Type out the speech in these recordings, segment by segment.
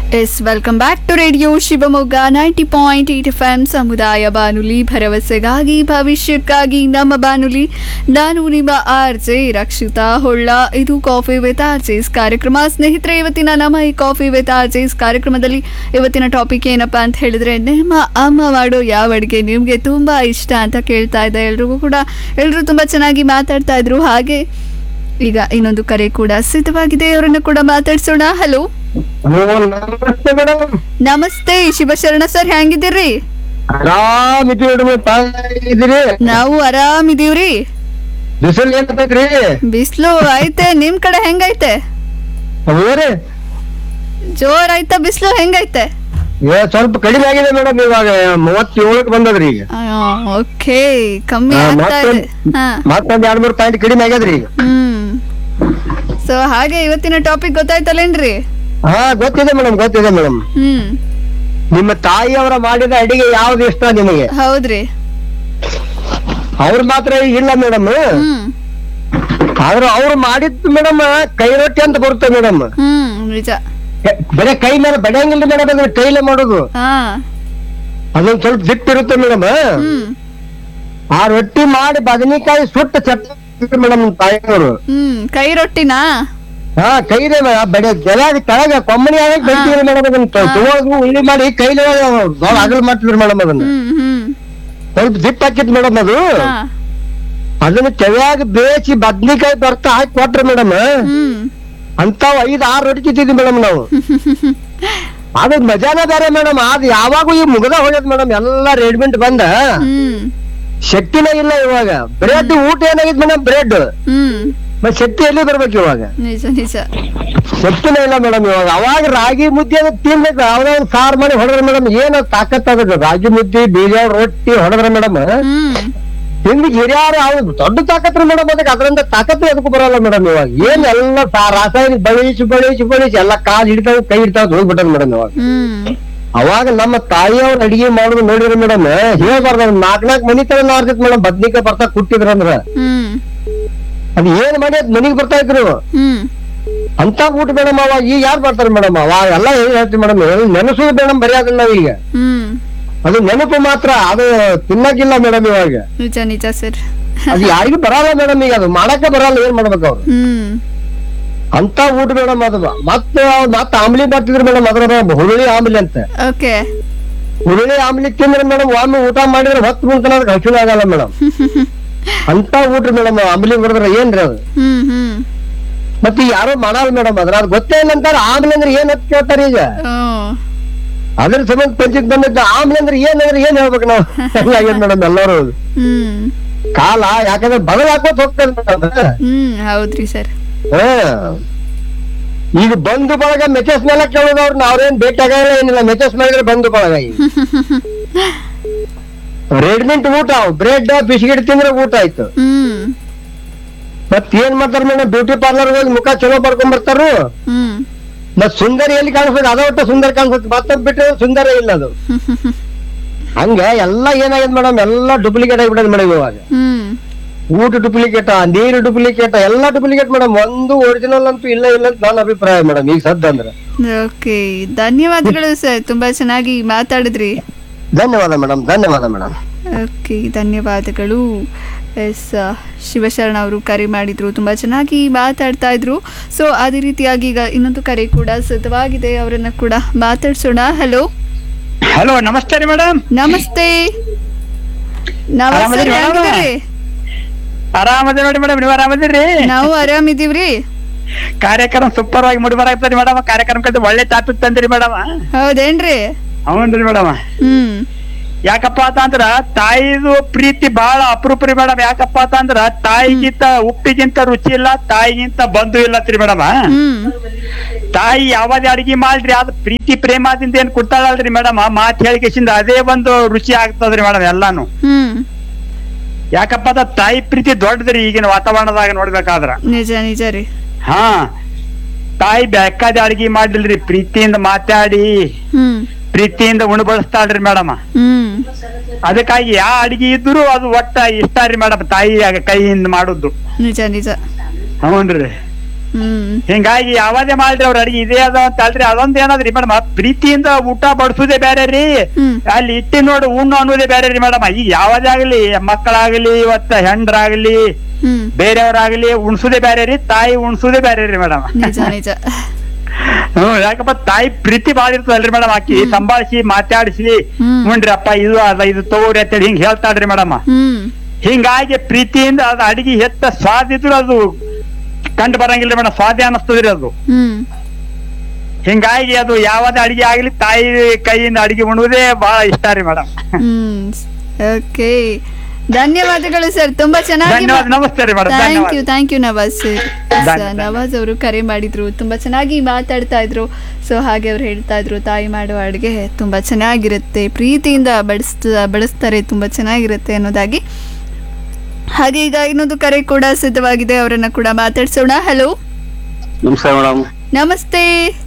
S welcome back to radio Shivamogga ninety point eight F M ಸಮುದಾಯ ಬಾನುಲಿ ಭರವಸೆಗಾಗಿ ಭವಿಷ್ಯಕ್ಕಾಗಿ ನಮ್ಮ ಬಾನುಲಿ ನಾನು ನಿಮ್ಮ ಆರ್ ಜೆ ರಕ್ಷಿತಾ ಹೊಳ್ಳ ಇದು ಕಾಫಿ ವಿತ್ ಆರ್ ಜೆಸ್ ಕಾರ್ಯಕ್ರಮ ಸ್ನೇಹಿತರೆ ಇವತ್ತಿನ ನಮ್ಮ ಈ ಕಾಫಿ ವಿತ್ ಆರ್ ಜೆಸ್ ಕಾರ್ಯಕ್ರಮದಲ್ಲಿ ಇವತ್ತಿನ ಟಾಪಿಕ್ ಏನಪ್ಪಾ ಅಂತ ಹೇಳಿದ್ರೆ ನಿಮ್ಮ ಅಮ್ಮ ಮಾಡೋ ಯಾವ ಅಡುಗೆ ನಿಮಗೆ ತುಂಬ ಇಷ್ಟ ಅಂತ ಕೇಳ್ತಾ ಇದೆ ಎಲ್ರಿಗೂ ಕೂಡ ಎಲ್ಲರೂ ತುಂಬ ಚೆನ್ನಾಗಿ ಮಾತಾಡ್ತಾ ಇದ್ರು ಹಾಗೆ ಈಗ ಇನ್ನೊಂದು ಕರೆ ಕೂಡ ಸಿದ್ಧವಾಗಿದೆ ಅವರನ್ನು ಕೂಡ ಮಾತಾಡ್ಸೋಣ ಹಲೋ ಹಲೋ ನಮಸ್ತೆ ಮೇಡಮ್ ನಮಸ್ತೆ ಶಿವಶರಣ ಸರ್ ಹೆಂಗಿದ್ದೀರಿ ಆರಾಮ್ ಇದ್ದೀವಿ ಮೇಡಮ್ ಇದ್ದೀರಿ ನಾವು ಆರಾಮಿದೀವ್ರಿ ಬಿಸಿಲು ಏನ್ ಬರ್ತೈತ್ರಿ ಬಿಸಿಲು ಐತೆ ನಿಮ್ ಕಡೆ ಹೆಂಗೈತೆ ಹೌದ್ರಿ ಜೋರ್ ಐತ ಬಿಸಿಲು ಹೆಂಗೈತೆ ಏ ಸ್ವಲ್ಪ ಕಡಿಮೆ ಆಗಿದೆ ಮೇಡಮ್ ಇವಾಗ ಮೂವತ್ತೇಳಕ್ ಬಂದದ್ರಿ ಈಗ ಓಕೆ ಕಮ್ಮಿ ಹಾ, ಆಗ್ತಾ ಇದೆ ಮತ್ತೊಂದ್- ಹಾ ಮತ್ತೊಂದ್ ಎರಡ್ ಮೂರ್ ಪಾಯಿಂಟ್ ಕಡಿಮೆ ಆಗ್ಯದ್ರಿ ಈಗ ಹ್ಮ್ ಸೊ ಹಾಗೆ ಇವತ್ತಿನ ಟಾಪಿಕ್ ಗೊತ್ತಾಯ್ತಲ್ಲೇನ್ರಿ ಹಾ ಗೊತ್ತಿದೆ ಮೇಡಮ್ ಗೊತ್ತಿದೆ ಮೇಡಮ್ ಹ್ಮ್ ನಿಮ್ಮ ತಾಯಿಯವರ ಮಾಡಿದ ಅಡಿಗೆ ಯಾವ್ದು ಇಷ್ಟ ನಿಮಗೆ ಹೌದ್ರಿ ಅವ್ರ ಮಾತ್ರ ಇಲ್ಲ ಮೇಡಮ್ ಹ್ಮ್ ಆದ್ರೆ ಅವ್ರು ಮಾಡಿದ್ದು ಮೇಡಮ್ ಕೈ ರೊಟ್ಟಿ ಅಂತ ಬರುತ್ತೆ ಮೇಡಮ್ ಹ್ಮ್ ನಿಜ ಬರೀ ಕೈ ಮೇಲೆ ಬಡಿಯಂಗಿಲ್ಲ ಮೇಡಮ್ ಅಂದ್ರೆ ಕೈಲೇ ಮಾಡೋದು ಹಾ ಅದೊಂದ್ ಸ್ವಲ್ಪ ದಿಟ್ಟಿರುತ್ತೆ ಮೇಡಮ್ ಹ್ಮ್ ಆ ರೊಟ್ಟಿ ಮಾಡಿ ಬದನೆಕಾಯಿ ಸುಟ್ಟ ಚಟ್ನಿ ಮೇಡಮ್ ತಾಯಿಯವರು ಹ್ಮ್ ಕೈ ರೊಟ್ಟಿನಾ ಹಾ ಕೈಲೇ ಬಡಿ ಜಲಾಗ ಕೆಳಗ ಕೊಮ್ಮನಿ ಆಗಿ ಬೆಳಿತೀವಿ ಮೇಡಮ್ ಅದನ್ನ ತಗೊಳದು ಉಳ್ಳಿ ಮಾಡಿ ಕೈಲೇ ದೊಡ್ಡ ಅಗಲ್ ಮಾಡ್ತಿದ್ರು ಮೇಡಮ್ ಅದನ್ನ ಹ್ಮ್ ಹ್ಮ್ ಸ್ವಲ್ಪ ದಿಟ್ಟು ಹಾಕಿತ್ ಮೇಡಮ್ ಅದು ಹಾ ಅದನ್ನ ಕೆಳಗ ಬೇಯಿಸಿ ಬದ್ನಿಕಾಯಿ ಬರ್ತಾ ಹಾಕಿ ಕೊಟ್ರಿ ಮೇಡಮ್ ಹ್ಮ್ ಅಂತಾವ್ ಐದ್ ಆರ್ ರೊಟ್ಟಿ ತಿಂತಿದ್ವಿ ಮೇಡಮ್ ನಾವು ಅದ್ ಮಜಾನೇ ಬೇರೆ ಮೇಡಮ್ ಅದ್ ಯಾವಾಗೂ ಈ ಮುಗದ ಹೋಗ್ಯದ ಮೇಡಮ್ ಎಲ್ಲಾ ರೆಡಿಮೆಂಟ್ ಬಂದ ಹ್ಮ್ ಶಕ್ತಿನೇ ಇಲ್ಲ ಇವಾಗ ಬ್ರೆಡ್ ಊಟ ಏನಾಗಿದ್ ಮೇಡಮ್ ಬ್ರೆಡ್ ಹ್ಮ್ ಮತ್ ಶಕ್ತಿ ಎಲ್ಲಿ ಬರ್ಬೇಕು ಇವಾಗ ನಿಜ ನಿಜ ಶಕ್ತಿನೇ ಇಲ್ಲ ಮೇಡಮ್ ಇವಾಗ ಅವಾಗ ರಾಗಿ ಮುದ್ದೆ ಅದು ತಿನ್ಬೇಕು ಯಾವ್ದೋ ಒಂದು ಸಾರು ಮಾಡಿ ಹೊಡೆದ್ರ ಮೇಡಮ್ ಏನ್ ತಾಕತ್ ಆಗದು ರಾಗಿ ಮುದ್ದೆ ಬೀಜ ರೊಟ್ಟಿ ಹೊಡೆದ್ರ ಮೇಡಮ್ ಹ್ಮ್ ತಿಂದು ಹಿರಿಯಾರು ಅವ್ರು ದೊಡ್ಡ ತಾಕತ್ರಿ ಮೇಡಮ್ ಅದಕ್ಕೆ ಅದರಿಂದ ತಾಕತ್ತು ಎದಕ್ಕೂ ಬರಲ್ಲ ಮೇಡಮ್ ಇವಾಗ ಏನ್ ಎಲ್ಲ ಸಾ- ರಾಸಾಯನಿಕ ಬಳಸಿ ಬಳಸಿ ಬಳಸಿ ಎಲ್ಲ ಕಾಲ್ ಹಿಡಿತಾವ ಕೈ ಹಿಡಿತಾವ ಹೋಗ್ಬಿಟ್ಟದ ಮೇಡಮ್ ಇವಾಗ ಹ್ಮ್ ಅವಾಗ ನಮ್ಮ ತಾಯಿಯವ್ರ ಅಡಿಗೆ ಮಾಡೋದು ನೋಡಿದ್ರೆ ಮೇಡಮ್ ಹೇಳ್ಬಾರ್ದ ನಾಕ್ ನಾಕ್ ಮನಿ ತರ ನಾರ್ತಿತ್ ಮೇಡಮ್ ಬದ್ನಿಕಾಯಿ ಬರ್ತಾ ಕುಟ್ಟಿದ್ರ ಅಂದ್ರ ಹ್ಮ್ ಅದ್ ಏನ್ ಮಾಡಿ ಅದ್ ಮನಿಗ್ ಬರ್ತಾ ಇದ್ರು ಹ್ಮ್ ಅಂತ ಊಟ ಮೇಡಮ್ ಅವಾಗ ಈಗ ಯಾರು ಬರ್ತಾರೆ ಮೇಡಮ್ ಅವಾಗ ಎಲ್ಲ ಏನ್ ಹೇಳ್ತೀವಿ ಮೇಡಮ್ ನೆನಸೋದು ಮೇಡಮ್ ಬರೀ ಅದನ್ನ ಈಗ ಹ್ಮ್ ಅದು ನೆನಪು ಮಾತ್ರ ಅದು ತಿನ್ನಕ್ಕಿಲ್ಲ ಮೇಡಮ್ ಇವಾಗ ನಿಜ ನಿಜ ಸರ್ ಅದು ಯಾರಿಗೂ ಬರಲ್ಲ ಮೇಡಮ್ ಈಗ ಅದು ಮಾಡಕ್ಕೆ ಬರಲ್ಲ ಏನ್ ಮಾಡ್ಬೇಕು ಅವ್ರು ಹ್ಮ್ ಅಂತ ಊಟ ಮೇಡಮ್ ಅದು ಮತ್ತೆ ಮತ್ತೆ ಆಮ್ಲಿ ಬರ್ತಿದ್ರು ಮೇಡಮ್ ಅದ್ರ ಹುರುಳಿ ಆಮ್ಲಿ ಅಂತ ಓಕೆ ಹುರುಳಿ ಆಮ್ಲಿ ತಿಂದ್ರೆ ಮೇಡಮ್ ಒಮ್ಮೆ ಊಟ ಮಾಡಿದ್ರೆ ಹೊತ್ತು ಮುಂತಾನ ಅದಕ್ಕೆ ಹಸಿವು ಆಗಲ್ಲ ಮೇಡಮ್ ಅಂತ ಊಟ ಮೇಡಮ್ ಆಮ್ಲಿ ಬರದ್ರ ಏನ್ರಿ ಅದು ಹ್ಮ್ ಹ್ಮ್ ಮತ್ತೆ ಈಗ ಯಾರು ಮಾಡಲ್ಲ ಮೇಡಮ್ ಅದ್ರ ಅದು ಗೊತ್ತೇ ಇಲ್ಲ ಅಂತಾರ ಆಮ್ಲಿ ಅಂದ್ರೆ ಏನ್ ಅಂತ ಕೇಳ್ತಾರೆ ಈಗ ಹ್ಮ್ ಅದ್ರ ಸಂಬಂಧ ಪಂಚಾಯತ್ ಬಂದಿದ್ದ ಆಮ್ಲಿ ಅಂದ್ರೆ ಏನ್ ಅಂದ್ರೆ ಏನ್ ಹೇಳ್ಬೇಕು ನಾವು ಹಂಗಾಗ್ಯದ ಮೇಡಮ್ ಎಲ್ಲರೂ ಹ್ಮ್ ಕಾಲ ಯಾಕಂದ್ರೆ ಬದಲ್ ಹಾಕೋತ್ ಹೋಗ್ತದೆ ಮೇಡಮ್ ಹ್ಮ್ ಹೌದ್ರಿ ಸರ್ ಹಾ. ಈಗ ಬಂಧು ಬಳಗ ಮೆಸೇಜ್ ಮೇಲೆ ಕೇಳೋದವ್ರು ನಾವ್ರೇನ್ ಭೇಟಿ ಆಗಲ್ಲ ಏನಿಲ್ಲ ಮೆಸೇಜ್ ಮಾಡಿದ್ರೆ ಬಂಧು ಬಳಗ ಈಗ ರೆಡಿಮೆಂಟ್ ಊಟ ಬ್ರೆಡ್ ಬಿಸ್ಕಿಟ್ ತಿಂದ್ರೆ ಊಟ ಆಯ್ತು ಹ್ಮ್ ಮತ್ ಏನ್ ಮಾಡ್ತಾರ ಮೇಡಮ್ ಬ್ಯೂಟಿ ಪಾರ್ಲರ್ ಹೋಗಿ ಮುಖ ಚಲೋ ಬರ್ಕೊಂಡ್ ಬರ್ತಾರು ಹ್ಮ್ ಮತ್ ಸುಂದರ ಎಲ್ಲಿ ಕಾಣಿಸ್ತದೆ ಅದ ಒಟ್ಟು ಸುಂದರ ಕಾಣಿಸುತ್ತೆ ಮತ್ತೊಬ್ಬ ಬಿಟ್ಟರೆ ಸುಂದರ ಇಲ್ಲ ಅದು ಹಂಗ ಎಲ್ಲ ಏನಾಗಿದೆ ಮೇಡಮ್ ಎಲ್ಲ ಡೂಪ್ಲಿಕೇಟ್ ಆಗಿಬಿಡೋದು ಮೇಡಮ್ ಇವಾಗ ಹ್ಮ್ ಊಟ ಡೂಪ್ಲಿಕೇಟ್ ನೀರು ಡೂಪ್ಲಿಕೇಟ್ ಎಲ್ಲ ಡೂಪ್ಲಿಕೇಟ್ ಮೇಡಮ್ ಒಂದು ಒರಿಜಿನಲ್ ಅಂತೂ ಇಲ್ಲ ಇಲ್ಲ ಅಂತ ನನ್ನ ಅಭಿಪ್ರಾಯ ಮೇಡಮ್ ಈಗ ಸದ್ದ ಅಂದ್ರೆ ಓಕೆ ಧನ್ಯವಾದಗಳು ಸರ್ ತುಂಬಾ ಚೆನ್ನಾಗಿ ಮಾತಾಡಿದ್ರಿ ಧನ್ಯವಾದ ಮೇಡಮ್ ಧನ್ಯವಾದ ಮೇಡಮ್ ಓಕೆ ಧನ್ಯವಾದಗಳು ಎಸ್ ಶಿವಶರಣ ಅವರು ಕರೆ ಮಾಡಿದ್ರು ತುಂಬ ಚೆನ್ನಾಗಿ ಮಾತಾಡ್ತಾ ಇದ್ರು ಸೊ ಅದೇ ರೀತಿಯಾಗಿ ಈಗ ಇನ್ನೊಂದು ಕರೆ ಕೂಡ ಸಿದ್ಧವಾಗಿದೆ ಅವರನ್ನ ಕೂಡ ಮಾತಾಡ್ಸೋಣ ಹಲೋ ಹಲೋ ನಮಸ್ತೆ ರೀ ಮೇಡಮ್ ನಮಸ್ತೆ ನಮಸ್ತೆ ಆರಾಮದಿರಿ madam? ಹೆಂಗಿದ್ದೀರಿ? ಆರಾಮದಿ ನೋಡಿ ಮೇಡಮ್ ನೀವು ಆರಾಮದಿರಿ ನಾವು ಆರಾಮಿದೀವ್ರಿ ಕಾರ್ಯಕ್ರಮ ಸೂಪರ್ ಆಗಿ ಮುಡಿ ಬರಾಕ್ತದೆ ಮೇಡಮ್ ಕಾರ್ಯಕ್ರಮ ಕಲ್ತು ಒಳ್ಳೆ ಟಾಪಿಕ್ ತಂದಿರಿ ಮೇಡಮ್ ಹೌದೇನ್ರಿ ಹೌನ್ರಿ ಮೇಡಮ್ ಹ್ಮ್ ಯಾಕಪ್ಪ ಅಂತ ಅಂದ್ರ ತಾಯಿದು ಪ್ರೀತಿ ಬಹಳ ಅಪರೂಪ ರೀ ಮೇಡಮ್ ಯಾಕಪ್ಪ ಅಂತ ಅಂದ್ರ ತಾಯಿಗಿಂತ ಉಪ್ಪಿಗಿಂತ ರುಚಿ ಇಲ್ಲ ತಾಯಿಗಿಂತ ಬಂಧು ಇಲ್ಲತ್ರಿ ಮೇಡಮ್ ಹ್ಮ್ ತಾಯಿ ಯಾವ್ದೇ ಅಡಿಗೆ ಮಾಡ್ರಿ ಅದ್ ಪ್ರೀತಿ ಪ್ರೇಮದಿಂದ ಏನ್ ಕೊಡ್ತಾಳಲ್ರಿ ಮೇಡಮ್ ಮಾತ್ ಹೇಳಿಕೆಸಿಂದ ಅದೇ ಒಂದು ರುಚಿ ಆಗ್ತದ್ರಿ ಮೇಡಮ್ ಎಲ್ಲಾನು ಹ್ಮ್ ಯಾಕಪ್ಪ ಅದ ತಾಯಿ ಪ್ರೀತಿ ದೊಡ್ಡದ್ರಿ ಈಗಿನ ವಾತಾವರಣದಾಗ ನೋಡ್ಬೇಕಾದ್ರ ನಿಜ ನಿಜ ರೀ ಹಾ ತಾಯಿ ಬೇಕಾದ ಅಡಿಗೆ ಮಾಡಿಲ್ರಿ ಪ್ರೀತಿಯಿಂದ ಮಾತಾಡಿ ಹ್ಮ್ ಪ್ರೀತಿಯಿಂದ ಉಣಬಡಿಸ್ತಾಳ್ರಿ ಮೇಡಮ್ ಹ್ಮ್ ಅದಕ್ಕಾಗಿ ಯಾ ಅಡಿಗೆ ಇದ್ರು ಅದು ಒಟ್ಟ ಇಷ್ಟ ರೀ ಮೇಡಮ್ ತಾಯಿ ಕೈಯಿಂದ ಮಾಡುದು ನಿಜ ನಿಜ ಹೌನ್ರಿ ಹ್ಮ್ ಹಿಂಗಾಗಿ ಯಾವದೇ ಮಾಡ್ರಿ ಅವ್ರ ಅಡಿಗೆ ಇದೇ ಅದ ಅಂತ ಅಲ್ರಿ ಅದೊಂದ್ ಏನದ್ರಿ ಮೇಡಮ್ ಪ್ರೀತಿಯಿಂದ ಊಟ ಬಡಿಸುದೇ ಬೇರೆ ರೀ ಹ್ಮ್. ಅಲ್ಲಿ ಇಟ್ಟಿ ನೋಡಿ ಉಣ್ಣು ಅನ್ನೋದೇ ಬೇರೆ ರೀ ಮೇಡಮ್ ಈಗ ಯಾವದೇ ಆಗ್ಲಿ ಮಕ್ಕಳಾಗ್ಲಿ ಇವತ್ತ ಹೆಂಡ್ರಾಗ್ಲಿ ಹ್ಮ್ ಬೇರೆಯವ್ರಾಗ್ಲಿ ಉಣ್ಸುದೇ ಬೇರೆ ರೀ ತಾಯಿ ಉಣ್ಸುದೇ ಬೇರೆ ರೀ ಮೇಡಮ್ ನಿಜ ನಿಜ ಹ್ಮ್ ಯಾಕಪ್ಪ ತಾಯಿ ಪ್ರೀತಿ ಬಾಳ ಇರ್ತದಲ್ರಿ ಮೇಡಮ್ ಆಕಿ ಸಂಭಾಳಿಸಿ ಮಾತಾಡಿಸಿ ಹ್ಮ್. ನೋಡ್ರಿ ಅಪ್ಪ ಇದು ಅದ ಇದು ತಗೋರಿ ಅಂತೇಳಿ ಹಿಂಗ್ ಹೇಳ್ತಾಳ್ರಿ ಮೇಡಮ್ ಹ್ಮ್ ಹಿಂಗಾಗಿ ಪ್ರೀತಿಯಿಂದ ಅದ ಅಡಿಗೆ ಹೆಚ್ಚ ಸ್ವಾದ ಇದ್ರು ಅದು ಕಂಡು ಬರಂಗಿಲ್ರಿ ಮೇಡಮ್ ಸ್ವಾದ ಅನಸ್ತದ್ರಿ ಅದು ಹ್ಮ್ ಹಿಂಗಾಗಿ ಅದು ಯಾವ್ದೇ ಅಡಿಗೆ ಆಗ್ಲಿ ತಾಯಿ ಕೈಯಿಂದ ಅಡಿಗೆ ಉಣ್ಣುವುದೇ ಬಹಳ ಇಷ್ಟ ರೀ ಮೇಡಮ್ ಹ್ಮ್ ಓಕೆ ಧನ್ಯವಾದಗಳು ಸರ್ ತುಂಬಾ ಚೆನ್ನಾಗಿ ಧನ್ಯವಾದ ನಮಸ್ತೆ ರೀ ಮೇಡಮ್ ಥ್ಯಾಂಕ್ ಯು ಧನ್ಯವಾದ ಥ್ಯಾಂಕ್ ಯು ನವಾಜ್ ಸರ್ ಧನ್ಯವಾದ. ನವಾಜ್ ಅವರು ಕರೆ ಮಾಡಿದ್ರು ತುಂಬಾ ಚೆನ್ನಾಗಿ ಮಾತಾಡ್ತಾ ಇದ್ರು ಸೊ ಹಾಗೆ ಅವ್ರು ಹೇಳ್ತಾ ಇದ್ರು ತಾಯಿ ಮಾಡುವ ಅಡುಗೆ ತುಂಬಾ ಚೆನ್ನಾಗಿರುತ್ತೆ ಪ್ರೀತಿಯಿಂದ ಬಡಿಸ್ತ ಬಳಸ್ತಾರೆ ತುಂಬಾ ಚೆನ್ನಾಗಿರುತ್ತೆ ಅನ್ನೋದಾಗಿ ಹಾಗೆ ಈಗ ಇನ್ನೊಂದು ಕರೆ ಕೂಡ ಸಿದ್ಧವಾಗಿದೆ ಅವರನ್ನ ಕೂಡ ಮಾತಾಡ್ಸೋಣ ಹಲೋ ನಮಸ್ಕಾರ ಮೇಡಮ್ ನಮಸ್ತೆ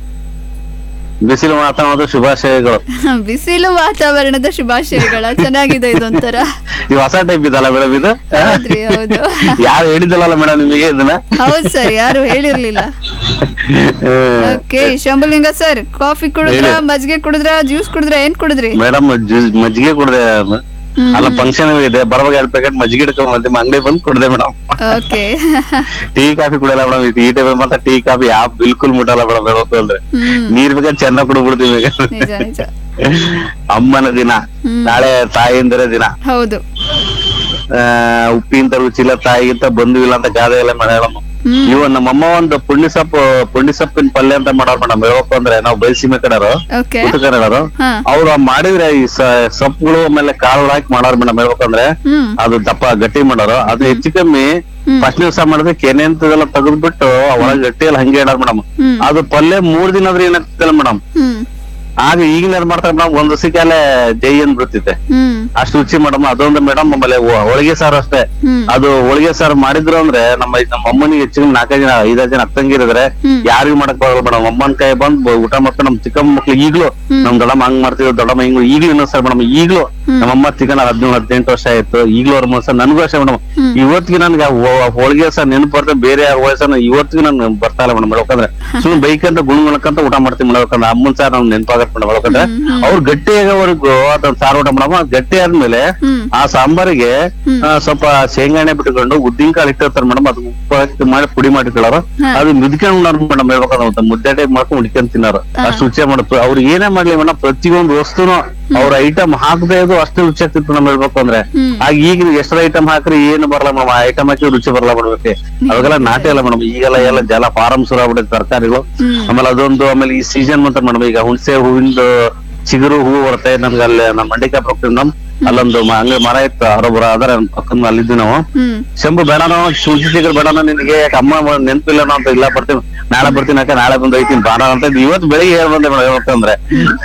ಬಿಸಿಲು ಮಾತಾಡೋದು ಶುಭಾಶಯಗಳು ಬಿಸಿಲು ವಾತಾವರಣದ ಶುಭಾಶಯಗಳ ಚೆನ್ನಾಗಿದೆ ಇದೊಂಥರ ಇದು ಹೊಸ ಟೈಪ್ ಇದಲ್ಲ ಮೇಡಮ್ ಇದು ಹೌದ್ರಿ ಹೌದು ಯಾರು ಹೇಳಿದಲ್ಲ ಮೇಡಮ್ ನಿಮಗೆ ಇದನ್ನ ಹೌದು ಸರ್ ಯಾರು ಹೇಳಿರ್ಲಿಲ್ಲ ಓಕೆ ಶಂಭುಲಿಂಗ ಸರ್ ಕಾಫಿ ಕುಡಿದ್ರ ಹೇಳಿ. ಮಜ್ಜಿಗೆ ಕುಡಿದ್ರ ಜ್ಯೂಸ್ ಕುಡಿದ್ರ ಏನ್ ಕುಡಿದ್ರಿ ಮೇಡಮ್ ಮಜ್ಜಿಗೆ ಕುಡ್ದೆ ಅಲ್ಲ ಫಂಕ್ಷನ್ ಇದೆ ಬರುವಾಗ ಎರಡ್ ಪ್ಯಾಕೆಟ್ ಮಜ್ಜಿಗೆ ಇಟ್ಕೊಂಡ್ ಬಂದೆ ಅಂಗಡಿ ಬಂದು ಕುಡ್ದೆ ಮೇಡಮ್ ಓಕೆ ಟೀ ಕಾಫಿ ಕುಡಿಯಲ್ಲ ಮೇಡಮ್ ಈ ಟೈಮ್ ಮಾತ್ರ ಟೀ ಕಾಫಿ ಯಾವ ಬಿಲ್ಕುಲ್ ಮುಟ್ಟಲ್ಲ ಮೇಡಮ್ ಹೇಳ್ಬೇಕು ಅಂದ್ರೆ ಹ್ಮ್ ನೀರ್ ಬೇಕಾದ್ರೆ ಚೆನ್ನಾಗ್ ಕುಡ್ಬಿಡ್ತೀವಿ ಈಗ ನಿಜ ನಿಜ ಅಮ್ಮನ ದಿನ ಹ್ಮ್. ನಾಳೆ ತಾಯಿಂದರ ದಿನ ಹೌದು ಆ, ಉಪ್ಪಿಂತ ರುಚಿಲ್ಲ ತಾಯಿಗಿಂತ ಬಂಧು ಇಲ್ಲ ಅಂತ ಗಾದೆ ಎಲ್ಲ ಮೇಡಮ್ ಹ್ಮ್ ಇವ ನಮ್ಮಮ್ಮ ಒಂದು ಪುಂಡಿ ಸೊಪ್ಪು ಪುಂಡಿ ಸೊಪ್ಪಿನ ಪಲ್ಯ ಅಂತ ಮಾಡೋರ್ ಮೇಡಮ್ ಹೇಳ್ಬೇಕು ಅಂದ್ರೆ ನಾವು ಬಯಸೀಮೆ ಕಡೆಯವರು ಓಕೆ ಉತ್ತರ ಕನ್ನಡರು ಹಾ ಅವ್ರು ಮಾಡಿದ್ರೆ ಈ ಸ- ಸೊಪ್ಪುಗಳು ಆಮೇಲೆ ಕಾಳು ಹಾಕಿ ಮಾಡೋರ್ ಮೇಡಮ್ ಹೇಳ್ಬೇಕಂದ್ರೆ ಹ್ಮ್ ಅದು ದಪ್ಪ ಗಟ್ಟಿ ಮಾಡೋರು ಅದು ಹೆಚ್ಚು ಕಮ್ಮಿ ಹ್ಮ್. ಫಸ್ಟ್ ದಿವಸ ಮಾಡಿದ್ರೆ ಕೆನೆ ಅಂತದೆಲ್ಲ ತೆಗೆದ್ಬಿಟ್ಟು ಒಳಗೆ ಗಟ್ಟಿ ಎಲ್ಲ ಹಂಗೆ ಇಡೋರ್ ಮೇಡಮ್ ಹ್ಮ್ ಅದು ಪಲ್ಯ ಮೂರ್ ದಿನ ಆದ್ರೆ ಏನಾಗ್ತಿಲ್ಲ ಮೇಡಮ್ ಹ್ಮ್ ಆಗ ಈಗಿನ ಮಾಡ್ತಾರೆ ಮೇಡಮ್ ಒಂದ್ ದಿವಸಕ್ಕೆ ಜೈ ಅಂದ್ ಬಿಡ್ತಿತ್ತೆ ಹ್ಮ್ ಅಷ್ಟು ರುಚಿ ಮೇಡಮ್ ಅದೊಂದು ಮೇಡಮ್ ಆಮೇಲೆ ಹೊ- ಹೋಳಿಗೆ ಸಾರು ಅಷ್ಟೇ ಹ್ಮ್ ಅದು ಹೋಳಿಗೆ ಸಾರು ಮಾಡಿದ್ರು ಅಂದ್ರೆ ನಮ್ಮ ನಮ್ಮ ಅಮ್ಮನಿಗೆ ಹೆಚ್ಚಿನ ನಾಲ್ಕೈದು ಜನ ಐದಾರು ಜನ ಅಕ್ಕಂಗಿರಿದ್ರೆ ಹ್ಮ್. ಯಾರಿಗೂ ಮಾಡಕ್ ಬರಲ್ಲ ಮೇಡಮ್ ಅಮ್ಮನ ಕೈ ಬಂದ್ ಬ- ಊಟ ಮಾಡ್ಕೊಂಡು ನಮ್ ಚಿಕ್ಕ ಮಕ್ಳು ಈಗ್ಲೂ ಹ್ಮ್. ನಮ್ ದೊಡ್ಡಮ್ಮ ಹಂಗ್ ಮಾಡ್ತಿದ್ರು ದೊಡ್ಡಮ್ಮ ಹಿಂಗ್ ಈಗ್ಲೂ ಇನ್ನೊಂದ್ ಸರ್ ಮೇಡಮ್ ಈಗ್ಲೂ ಹ್ಮ್. ನಮ್ಮಮ್ಮ ಚಿಕನ್ ಹದಿನೇಳು ಹದಿನೆಂಟು ವರ್ಷ ಆಯ್ತು ಈಗ್ಲೂ ಅವ್ರ ಮನ್ಸ ನನ್ಗೂ ಅಷ್ಟೇ ಮೇಡಮ್ ಹ್ಮ್. ಇವತ್ತಿಗೆ ನನ್ಗೆ ಆ ಹೋ- ಹೋಳಿಗೆ ಸರ್ ನೆನಪು ಬರ್ತದೆ ಬೇರೆ ಯಾರ ವಯಸ್ಸನ್ನ ಇವತ್ತಿಗೆ ನನ್ ಬರ್ತಾ ಇಲ್ಲ ಮೇಡಮ್ ಹೇಳ್ಬೇಕಂದ್ರೆ ಸುಮ್ಮನೆ ಬೈಕ್ ಅಂತ ಗುಣಗುಣಕ್ಕಂತ ಊಟ ಮಾಡ್ತೀವಿ ಮೇಡಮ್ ಅಮ್ಮನ್ ಸಾರ್ ನಮ್ ನೆನಪಾಗತ್ತೆ ಮೇಡಮ್ ಹೇಳ್ಬೇಕಂದ್ರೆ ಹ್ಮ್, ಹ್ಮ್. ಅವ್ರು ಗಟ್ಟಿಯಾಗವರೆಗೂ ಅದನ್ನ ಸಾರು ಊಟ ಮಾಡಮ್ಮ ಗಟ್ಟಿ ಆದ್ಮೇಲೆ ಹ್ಮ್ ಆ ಸಾಂಬಾರಿಗೆ ಹ್ಮ್. ಆ, ಸ್ವಲ್ಪ ಶೇಂಗಾ ಎಣ್ಣೆ ಬಿಟ್ಕೊಂಡು ಉದ್ದಿನ ಕಾಳು ಇಟ್ಟಿರ್ತಾರೆ ಮೇಡಮ್ ಅದು ಉಪ್ಪು ಹಾಕಿ ಮಾಡಿ ಪುಡಿ ಮಾಡಿಕೊಳ್ಳೋರು ಹಾ. ಅದು ಮಿದ್ಕೊಂಡು ಮೇಡಮ್ ಹೇಳ್ಬೇಕಂದ್ರೆ ಒಂದು ಮುದ್ದೆ ಟೈಪ್ ಮಾಡ್ಕೊಂಡು ಉಡ್ಕೊಂಡ್ ತಿನ್ನೋರು ಹಾ. ಅಷ್ಟು ರುಚಿ ಮಾಡುತ್ತೆ ಅವ್ರು ಏನೇ ಮಾಡ್ಲಿ ಮೇಡಮ್ ಪ್ರತಿಯೊಂದು ವಸ್ತುನು ಅವ್ರ ಐಟಮ್ ಹಾಕದೇ ಇದು ಅಷ್ಟು ರುಚಿ ಆಗ್ತಿತ್ತು ನಮ್ ಹೇಳ್ಬೇಕು ಅಂದ್ರೆ ಹ್ಮ್. ಆಗ ಈಗ ಎಷ್ಟರ ಐಟಮ್ ಹಾಕ್ರಿ ಏನು ಬರಲ್ಲ ಮೇಡಮ್ ಆ ಐಟಮ್ ಹಾಕಿ ರುಚಿ ಬರಲ್ಲ ಮಾಡ್ಬೇಕು ಅವಾಗೆಲ್ಲ ನಾಟಿ ಅಲ್ಲ ಮೇಡಮ್ ಈಗೆಲ್ಲ ಎಲ್ಲ ಜಲ ಫಾರಂ ಶುರು ಆಗ್ಬಿಡುತ್ತೆ ತರಕಾರಿಗಳು ಹ್ಮ್. ಆಮೇಲೆ ಅದೊಂದು ಆಮೇಲೆ ಈ ಸೀಸನ್ ಅಂತ ಮೇಡಮ್ ಈಗ ಹುಣಸೆ ಹೂವಿಂದು ಚಿಗುರು ಹೂವು ಬರುತ್ತೆ ನಮ್ಗೆ ಅಲ್ಲಿ ನಮ್ಮ ಮಂಡಿಕಾಪ್ ಹೋಗ್ತೀವಿ ನಮ್ ಅಲ್ಲೊಂದು ಮ- ಹಂಗೆ ಮರ ಇತ್ತು ಹರೊಬ್ಬರ ಅದರ ಪಕ್ಕದ ಅಲ್ಲಿದ್ವಿ ನಾವು ಹ್ಮ್ ಶಂಭು ಬೇಡನೋ ಶುಂಠಿ ಸಿಗರ್ ಬೇಡನೋ ನಿನಗೆ ಯಾಕೆ ಅಮ್ಮ ಮ- ನೆನ್ಪಿಲ್ಲನೋ ಅಂತ ಇಲ್ಲ ಬರ್ತೀನಿ ನಾಳೆ ಬರ್ತೀನಿ ಅಕ್ಕ ನಾಳೆ ಬಂದು ಐತೀನಿ ಬಾಡ ಅಂತ ಇದ್ದು ಇವತ್ತು ಬೆಳಿಗ್ಗೆ ಹೇಳ್ ಬಂದೆ ಮೇಡಮ್ ಹೇಳ್ಬೇಕಂದ್ರೆ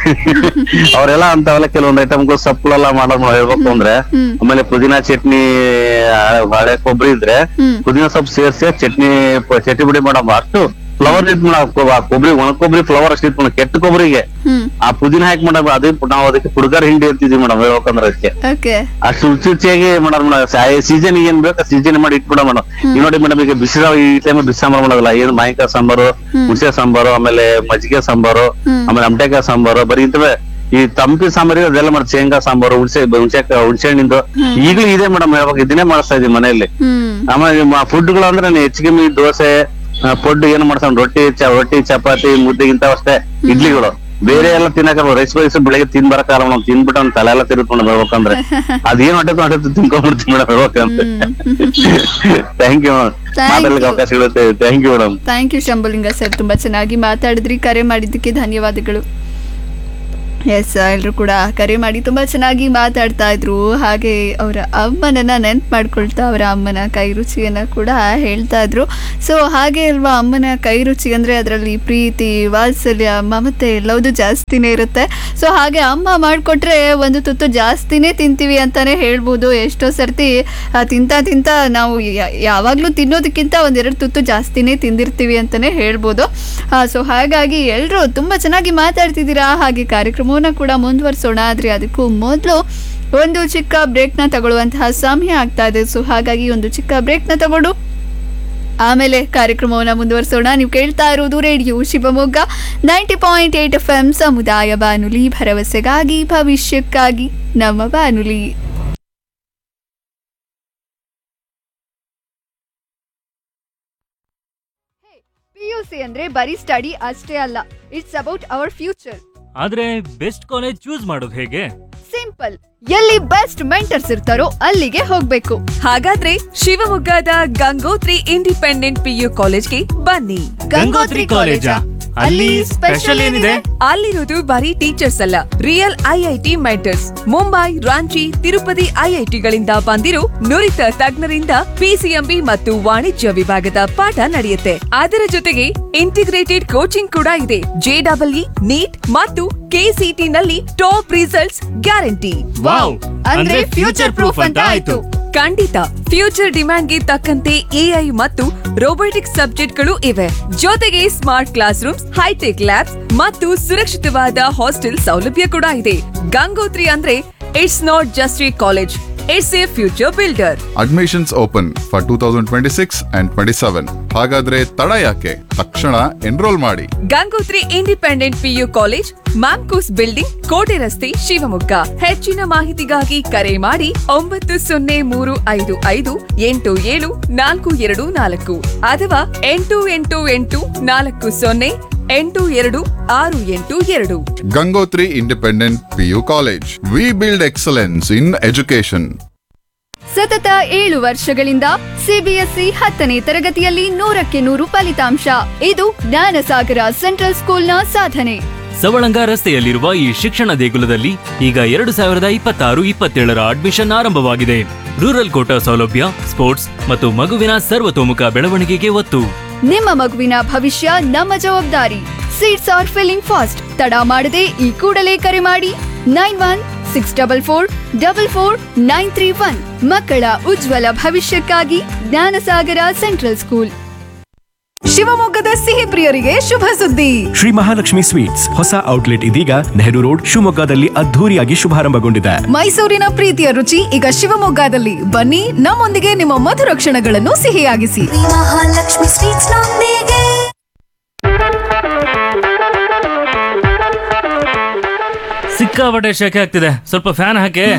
ಅವರೆಲ್ಲ ಅಂತವೆಲ್ಲ ಕೆಲವೊಂದು ಐಟಮ್ಗಳು ಸಪ್ಪಳೆಲ್ಲ ಮಾಡೋದು ನಾವು ಹೇಳ್ಬೇಕು ಅಂದ್ರೆ ಹ್ಮ್. ಆಮೇಲೆ ಪುದೀನ ಚಟ್ನಿ ಆ, ಹಳೆ ಕೊಬ್ಬರಿ ಇದ್ರೆ ಹ್ಮ್. ಪುದೀನ ಸೊಪ್ಪು ಸೇರ್ಸಿ ಚಟ್ನಿ ಪ- ಚಟ್ನಿ ಪುಡಿ ಮಾಡಮ್ಮ ಅಷ್ಟು ಫ್ಲವರ್ ಇತ್ತು ಮೇಡಮ್ ಕೊಬ್ಬರಿ ಒಣ ಕೊಬ್ಬರಿ ಫ್ಲವರ್ ಅಷ್ಟು ಇತ್ತು ಮೇಡಮ್ ಕೆಟ್ಟ ಕೊಬ್ಬರಿಗೆ ಹ್ಮ್ ಆ ಪುದೀನ ಹಾಕಿ ಮೇಡಮ್ ಅದೇ ನಾವು ಅದಕ್ಕೆ ಪುಡ್ಗಾರ್ ಹಿಂಡಿ ಇರ್ತಿದ್ವಿ ಮೇಡಮ್ ಹೇಳ್ಬೇಕಂದ್ರೆ ಅದಕ್ಕೆ ಓಕೆ ಅಷ್ಟು ರುಚಿ ರುಚಿಯಾಗಿ ಮಾಡೋದು ಮೇಡಮ್ ಸೀಸನ್ ಏನ್ ಬೇಕು ಸೀಸನ್ ಮಾಡಿ ಇಟ್ಬಿಡ ಮೇಡಮ್ ಈಗ ನೋಡಿ ಮೇಡಮ್ ಈಗ ಬಿಸಿ ಈ ಟೈಮ್ ಬಿಸಿ ಸಾಂಬಾರು ಮಾಡೋದಿಲ್ಲ ಏನು ಮಾವಿನಕಾಯಿ ಸಾಂಬಾರು ಹುಣಸೆ ಸಾಂಬಾರು ಆಮೇಲೆ ಮಜ್ಜಿಗೆ ಸಾಂಬಾರು ಹ್ಮ್. ಆಮೇಲೆ ಅಮಟೆಕಾಯಿ ಸಾಂಬಾರು ಬರೀ ಇಂತವೇ ಈ ತಂಪಿ ಸಾಂಬಾರಿಗೆ ಅದೆಲ್ಲ ಮಾಡಿ ಶೇಂಗಾ ಸಾಂಬಾರು ಹುಣಸೆ ಹುಣಸೆ ಹುಣಸೆ ಹಣ್ಣಿಂದು ಈಗಲೂ ಇದೆ ಮೇಡಮ್ ಹೇಳ್ಬೇಕು ಇದನ್ನೇ ಮಾಡಿಸ್ತಾ ಇದೀವಿ ಮನೆಯಲ್ಲಿ ಹ್ಮ್ ಆಮೇಲೆ ಫುಡ್ಗಳು ಅಂದ್ರೆ ಹೆಚ್ಚಿಗೆ ಮೀ ದೋಸೆ ಫುಡ್ ಏನ್ ಮಾಡ್ತಾನೆ ರೊಟ್ಟಿ ಚ- ರೊಟ್ಟಿ ಚಪಾತಿ ಮುದ್ದೆ ಇಂಥವ್ ಅಷ್ಟೇ ಇಡ್ಲಿಗಳು ಬೇರೆ ಎಲ್ಲ ತಿನ್ನಕ ರೈಸ್ ರೈಸ್ ಬೆಳಿಗ್ಗೆ ತಿನ್ ಬರಕಾಲ ನಾವು ತಿನ್ಬಿಟ್ಟು ಅವ್ನ ತಲೆ ಎಲ್ಲ ತಿರುಗ್ಕೊಂಡು ಬರ್ಬೇಕಂದ್ರೆ ಅದೇನ್ ಹೊಟ್ಟೆ ಹೊಟ್ಟೆ ತಿನ್ಕೊಂಡ್ಬಿಡ್ತೀವಿ ಮೇಡಮ್ ಹೇಳ್ಬೇಕಂತ ಥ್ಯಾಂಕ್ ಯು Thank ಮಾತಾಡ್ಲಿಕ್ಕೆ you. ಅವಕಾಶ ಇರುತ್ತೆ thank you madam thank you Shambhulinga sir ತುಂಬ ಚೆನ್ನಾಗಿ ಮಾತಾಡಿದ್ರಿ ಕರೆ ಮಾಡಿದ್ದಕ್ಕೆ ಧನ್ಯವಾದಗಳು ಎಸ್ ಎಲ್ಲರೂ ಕೂಡ ಕರೆ ಮಾಡಿ ತುಂಬ ಚೆನ್ನಾಗಿ ಮಾತಾಡ್ತಾ ಇದ್ರು ಹಾಗೆ ಅವರ ಅಮ್ಮನನ್ನ ನೆನ್ಪು ಮಾಡ್ಕೊಳ್ತಾ ಅವರ ಅಮ್ಮನ ಕೈ ರುಚಿಯನ್ನು ಕೂಡ ಹೇಳ್ತಾ ಇದ್ರು ಸೊ ಹಾಗೆ ಅಲ್ವಾ ಅಮ್ಮನ ಕೈ ರುಚಿ ಅಂದರೆ ಅದರಲ್ಲಿ ಪ್ರೀತಿ ವಾತ್ಸಲ್ಯ ಮಮತೆ ಎಲ್ಲವುದು ಜಾಸ್ತಿನೇ ಇರುತ್ತೆ ಸೊ ಹಾಗೆ ಅಮ್ಮ ಮಾಡಿಕೊಟ್ರೆ ಒಂದು ತುತ್ತು ಜಾಸ್ತಿನೇ ತಿಂತೀವಿ ಅಂತಾನೆ ಹೇಳ್ಬೋದು ಎಷ್ಟೋ ಸರ್ತಿ ಆ, ತಿಂತಾ ತಿಂತಾ ನಾವು ಯಾ- ಯಾವಾಗ್ಲೂ ತಿನ್ನೋದಕ್ಕಿಂತ ಒಂದೆರಡು ತುತ್ತು ಜಾಸ್ತಿನೇ ತಿಂದಿರ್ತೀವಿ ಅಂತಾನೆ ಹೇಳ್ಬೋದು ಸೊ ಹಾಗಾಗಿ ಎಲ್ಲರೂ ತುಂಬ ಚೆನ್ನಾಗಿ ಮಾತಾಡ್ತಿದ್ದೀರಾ ಹಾಗೆ ಕಾರ್ಯಕ್ರಮವನ್ನು ಕೂಡ ಮುಂದುವರಿಸೋಣ ಆದರೆ ಅದಕ್ಕೂ ಮೊದಲು ಒಂದು ಚಿಕ್ಕ ಬ್ರೇಕ್ನ ತಗೊಳ್ಳುವಂತಹ ಸಮಯ ಆಗ್ತಾ ಇದೆ ಸೊ ಹಾಗಾಗಿ ಒಂದು ಚಿಕ್ಕ ಬ್ರೇಕ್ನ ತಗೊಂಡು ಆಮೇಲೆ ಕಾರ್ಯಕ್ರಮವನ್ನ ಮುಂದುವರಿಸೋಣ ನೀವು ಕೇಳ್ತಾ ಇರೋದು radio Shivamogga ninety point eight F M ಸಮುದಾಯ ಬಾನುಲಿ ಭರವಸೆಗಾಗಿ ಭವಿಷ್ಯಕ್ಕಾಗಿ ನಮ್ಮ ಬಾನುಲಿ ಪಿಯುಸಿ ಅಂದ್ರೆ ಬರೀ ಸ್ಟಡಿ ಅಷ್ಟೇ ಅಲ್ಲ ಇಟ್ಸ್ ಅಬೌಟ್ ಅವರ್ ಫ್ಯೂಚರ್ ಆದ್ರೆ ಬೆಸ್ಟ್ ಕಾಲೇಜ್ ಚೂಸ್ ಮಾಡೋದು ಹೇಗೆ ಸಿಂಪಲ್ ಎಲ್ಲಿ ಬೆಸ್ಟ್ ಮೆಂಟರ್ಸ್ ಇರ್ತಾರೋ ಅಲ್ಲಿಗೆ ಹೋಗ್ಬೇಕು ಹಾಗಾದ್ರೆ ಶಿವಮೊಗ್ಗದ ಗಂಗೋತ್ರಿ ಇಂಡಿಪೆಂಡೆಂಟ್ ಪಿಯು ಕಾಲೇಜ್ಗೆ ಬನ್ನಿ ಗಂಗೋತ್ರಿ ಕಾಲೇಜಾ? ಅಲ್ಲಿ ಸ್ಪೆಷಲ್ ಏನಿದೆ? ಅಲ್ಲಿರೋದು ಬರೀ ಟೀಚರ್ಸ್ ಅಲ್ಲ real IIT mentors Mumbai Ranchi Tirupati ಐಐಟಿಗಳಿಂದ ಬಂದಿರೋ ನುರಿತ ತಜ್ಞರಿಂದ ಪಿಸಿಎಂಬಿ ಮತ್ತು ವಾಣಿಜ್ಯ ವಿಭಾಗದ ಪಾಠ ನಡೆಯುತ್ತೆ ಅದರ ಜೊತೆಗೆ ಇಂಟಿಗ್ರೇಟೆಡ್ ಕೋಚಿಂಗ್ ಕೂಡ ಇದೆ ಜೆಡಬ್ಲ್ಇ ನೀಟ್ ಮತ್ತು ಕೆಸಿಟಿ ನಲ್ಲಿ ಟಾಪ್ ರಿಸಲ್ಟ್ಸ್ ಗ್ಯಾರಂಟಿ ವಾವ್ ಅಂದ್ರೆ ಫ್ಯೂಚರ್ ಪ್ರೂಫ್ ಅಂತ ಆಯ್ತು ಖಂಡಿತ ಫ್ಯೂಚರ್ ಡಿಮ್ಯಾಂಡ್ಗೆ ತಕ್ಕಂತೆ ಎಐ ಮತ್ತು ರೋಬೋಟಿಕ್ಸ್ ಸಬ್ಜೆಕ್ಟ್ಗಳು ಇವೆ ಜೊತೆಗೆ smart classrooms high tech labs ಮತ್ತು ಸುರಕ್ಷಿತವಾದ ಹಾಸ್ಟೆಲ್ ಸೌಲಭ್ಯ ಕೂಡ ಇದೆ ಗಂಗೋತ್ರಿ ಅಂದ್ರೆ it's not just a college it's a future builder admissions open for two thousand twenty six and twenty seven ಹಾಗಾದ್ರೆ ತಡ ಯಾಕೆ ತಕ್ಷಣ ಎನ್ರೋಲ್ ಮಾಡಿ Gangotri independent PU college MAMCOS building ಕೋಟೆ ರಸ್ತೆ ಶಿವಮೊಗ್ಗ ಹೆಚ್ಚಿನ ಮಾಹಿತಿಗಾಗಿ ಕರೆ ಮಾಡಿ ಒಂಬತ್ತು ಸೊನ್ನೆ ಮೂರು ಐದು ಐದು ಎಂಟು ಏಳು ನಾಲ್ಕು ಎರಡು ನಾಲ್ಕು ಅಥವಾ ಎಂಟು ಎಂಟು ಎಂಟು ನಾಲ್ಕು ಸೊನ್ನೆ ಎಂಟು ಎರಡು ಆರು ಎಂಟು ಎರಡು Gangotri independent PU college we build excellence in education ಸತತ ಏಳು ವರ್ಷಗಳಿಂದ ಸಿಬಿಎಸ್ಇ ಹತ್ತನೇ ತರಗತಿಯಲ್ಲಿ ನೂರಕ್ಕೆ ನೂರು ಫಲಿತಾಂಶ ಇದು ಜ್ಞಾನಸಾಗರ ಸೆಂಟ್ರಲ್ ಸ್ಕೂಲ್ನ ಸಾಧನೆ ಸವಳಂಗ ರಸ್ತೆಯಲ್ಲಿರುವ ಈ ಶಿಕ್ಷಣ ದೇಗುಲದಲ್ಲಿ ಈಗ ಎರಡು ಸಾವಿರದ ಇಪ್ಪತ್ತಾರು ಇಪ್ಪತ್ತೇಳರ ಅಡ್ಮಿಷನ್ ಆರಂಭವಾಗಿದೆ ರೂರಲ್ ಕೋಟಾ ಸೌಲಭ್ಯ ಸ್ಪೋರ್ಟ್ಸ್ ಮತ್ತು ಮಗುವಿನ ಸರ್ವತೋಮುಖ ಬೆಳವಣಿಗೆಗೆ ಒತ್ತು ನಿಮ್ಮ ಮಗುವಿನ ಭವಿಷ್ಯ ನಮ್ಮ ಜವಾಬ್ದಾರಿ ಸೀಟ್ಸ್ ಆರ್ ಫಿಲ್ಲಿಂಗ್ ಫಾಸ್ಟ್ ತಡ ಮಾಡದೆ ಈ ಕೂಡಲೇ ಕರೆ ಮಾಡಿ nine one six double four double four nine three one ಮಕ್ಕಳ ಉಜ್ವಲ ಭವಿಷ್ಯಕ್ಕಾಗಿ ಜ್ಞಾನಸಾಗರ ಸೆಂಟ್ರಲ್ ಸ್ಕೂಲ್ ಶಿವಮೊಗ್ಗದ ಸಿಹಿ ಪ್ರಿಯರಿಗೆ ಶುಭ ಸುದ್ದಿ ಶ್ರೀ ಮಹಾಲಕ್ಷ್ಮಿ ಸ್ವೀಟ್ಸ್ ಹೊಸ ಔಟ್ಲೆಟ್ ಇದೀಗ ನೆಹರು ರೋಡ್ ಶಿವಮೊಗ್ಗದಲ್ಲಿ ಅದ್ಧೂರಿಯಾಗಿ ಶುಭಾರಂಭಗೊಂಡಿದೆ ಮೈಸೂರಿನ ಪ್ರೀತಿಯ ರುಚಿ ಈಗ ಶಿವಮೊಗ್ಗದಲ್ಲಿ ಬನ್ನಿ ನಮ್ಮೊಂದಿಗೆ ನಿಮ್ಮ ಮಧುರ ಕ್ಷಣಗಳನ್ನು ಸಿಹಿಯಾಗಿಸಿ ಮಹಾಲಕ್ಷ್ಮಿ ಸ್ವೀಟ್ಸ್ ನೊಂದಿಗೆ ಸಿಕ್ಕಾಪಟ್ಟೆ ಶೆಕೆ ಆಗ್ತಿದೆ ಸ್ವಲ್ಪ ಫ್ಯಾನ್ ಹಾಕಿ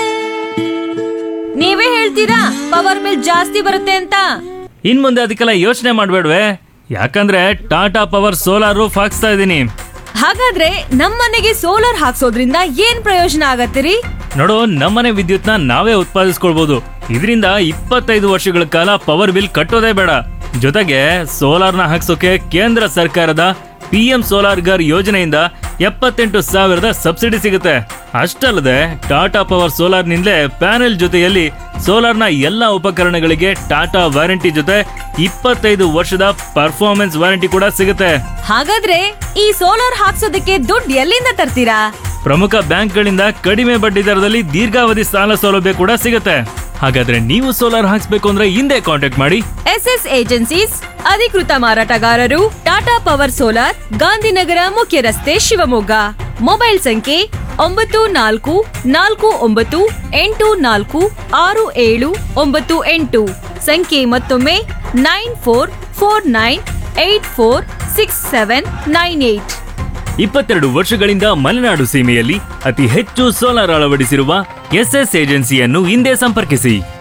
ನೀವೇ ಹೇಳ್ತೀರಾ ಪವರ್ ಬಿಲ್ ಜಾಸ್ತಿ ಬರುತ್ತೆ ಅಂತ ಇನ್ ಮುಂದೆ ಅದಕ್ಕೆಲ್ಲ ಯೋಚನೆ ಮಾಡ್ಬೇಡ್ವೆ ಯಾಕಂದ್ರೆ ಟಾಟಾ ಪವರ್ ಸೋಲಾರ್ ರೂಫ್ ಹಾಕ್ಸ್ತಾ ಇದ್ದೀನಿ ಹಾಗಾದ್ರೆ ನಮ್ಮನೆಗೆ ಸೋಲಾರ್ ಹಾಕ್ಸೋದ್ರಿಂದ ಏನ್ ಪ್ರಯೋಜನ ಆಗತ್ತಿರಿ ನೋಡು ನಮ್ಮನೆ ವಿದ್ಯುತ್ನ ನಾವೇ ಉತ್ಪಾದಿಸ್ಕೊಳ್ಬಹುದು ಇದರಿಂದ ಇಪ್ಪತ್ತೈದು ವರ್ಷಗಳ ಕಾಲ ಪವರ್ ಬಿಲ್ ಕಟ್ಟೋದೇ ಬೇಡ ಜೊತೆಗೆ ಸೋಲಾರ್ನ ಹಾಕ್ಸೋಕೆ ಕೇಂದ್ರ ಸರ್ಕಾರದ ಪಿ ಎಂ ಸೋಲಾರ್ ಗರ್ ಯೋಜನೆಯಿಂದ ಎಪ್ಪತ್ತೆಂಟು ಸಾವಿರದ ಸಬ್ಸಿಡಿ ಸಿಗುತ್ತೆ ಅಷ್ಟಲ್ಲದೆ ಟಾಟಾ ಪವರ್ ಸೋಲಾರ್ನಿಂದಲೇ ಪ್ಯಾನೆಲ್ ಜೊತೆಯಲ್ಲಿ ಸೋಲಾರ್ನ ಎಲ್ಲ ಉಪಕರಣಗಳಿಗೆ ಟಾಟಾ ವಾರಂಟಿ ಜೊತೆ ಇಪ್ಪತ್ತೈದು ವರ್ಷದ ಪರ್ಫಾರ್ಮೆನ್ಸ್ ವಾರಂಟಿ ಕೂಡ ಸಿಗುತ್ತೆ ಹಾಗಾದ್ರೆ ಈ ಸೋಲಾರ್ ಹಾಕ್ಸೋದಕ್ಕೆ ದುಡ್ಡು ಎಲ್ಲಿಂದ ತರ್ತೀರಾ ಪ್ರಮುಖ ಬ್ಯಾಂಕ್ಗಳಿಂದ ಕಡಿಮೆ ಬಡ್ಡಿ ದರದಲ್ಲಿ ದೀರ್ಘಾವಧಿ ಸಾಲ ಸೌಲಭ್ಯ ಕೂಡ ಸಿಗುತ್ತೆ ಹಾಗಾದ್ರೆ ನೀವು ಸೋಲಾರ್ ಹಾಕ್ಸ್ಬೇಕು ಅಂದ್ರೆ ಹಿಂದೆ ಕಾಂಟ್ಯಾಕ್ಟ್ ಮಾಡಿ ಎಸ್ ಎಸ್ ಏಜೆನ್ಸೀಸ್ ಅಧಿಕೃತ ಮಾರಾಟಗಾರರು ಟಾಟಾ ಪವರ್ ಸೋಲಾರ್ ಗಾಂಧಿನಗರ ಮುಖ್ಯ ರಸ್ತೆ ಶಿವಮೊಗ್ಗ ಮೊಬೈಲ್ ಸಂಖ್ಯೆ ಒಂಬತ್ತು ನಾಲ್ಕು ನಾಲ್ಕು ಒಂಬತ್ತು ಎಂಟು ನಾಲ್ಕು ಆರು ಏಳು ಒಂಬತ್ತು ಎಂಟು ಸಂಖ್ಯೆ ಮತ್ತೊಮ್ಮೆ nine four four nine eight four six seven nine eight ಇಪ್ಪತ್ತೆರಡು ವರ್ಷಗಳಿಂದ ಮಲೆನಾಡು ಸೀಮೆಯಲ್ಲಿ ಅತಿ ಹೆಚ್ಚು ಸೋಲಾರ್ ಅಳವಡಿಸಿರುವ ಎಸ್ಎಸ್ ಏಜೆನ್ಸಿಯನ್ನು ಹಿಂದೆ ಸಂಪರ್ಕಿಸಿ